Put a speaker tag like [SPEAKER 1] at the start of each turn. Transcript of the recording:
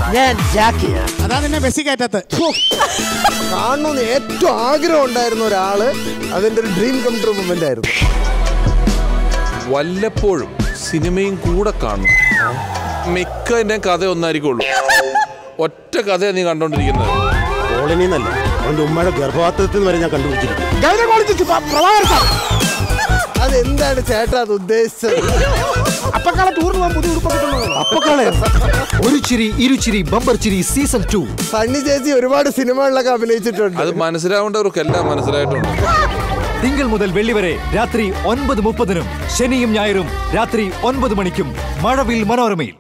[SPEAKER 1] ഞാൻ ജാക്കി
[SPEAKER 2] അതാ നിന്നെ ബസ്സിൽ കയറ്റത്ത്
[SPEAKER 3] കാണണമെന്ന് ഏറ്റവും ആഗ്രഹം ഉണ്ടായിരുന്ന ഒരാള് അതിന്റെ ഒരു ഡ്രീം കം ട്രൂ മൊമെന്റ് ആയിരുന്നു
[SPEAKER 4] വല്ലപ്പോഴും സിനിമയും കൂടെ കാണണം മിക്ക എൻ്റെ കഥ ഒന്നായിരിക്കുള്ളൂ ഒറ്റ കഥയാണ് നീ കണ്ടോണ്ടിരിക്കുന്നത്
[SPEAKER 5] കോളനി എന്നല്ല അവന്റെ ഉമ്മയുടെ ഗർഭപാത്രത്തിൽ നിന്ന് വരെ ഞാൻ കണ്ടുപിടിച്ചിരിക്കും
[SPEAKER 2] ഗൈനക്കോളജിസ്റ്റ് പ്രഭാകർ സാർ
[SPEAKER 3] അതെന്താണ് ചേട്ടാ അത് ഉദ്ദേശിച്ചത്
[SPEAKER 2] അപ്പക്കാളെ ടൂറിന് പോകാൻ പുതിയ ഉടുപ്പൊക്കെ ഇട്ടുള്ളത്
[SPEAKER 1] അപ്പക്കാളെ ഒരു ചിരി ഇരുചിരി ബമ്പർ ചിരി സീസൺ ടു
[SPEAKER 3] സണ്ണി ചേച്ചി ഒരുപാട് സിനിമകളിലൊക്കെ അഭിനയിച്ചിട്ടുണ്ട്
[SPEAKER 4] അത് മനസ്സിലാവേണ്ടവർക്കെല്ലാം മനസ്സിലായിട്ടുണ്ട്
[SPEAKER 1] തിങ്കൾ മുതൽ വെള്ളി വരെ രാത്രി ഒൻപത് മുപ്പതിനും ശനിയും ഞായറും രാത്രി ഒൻപത് മണിക്കും മഴവിൽ മനോരമയിൽ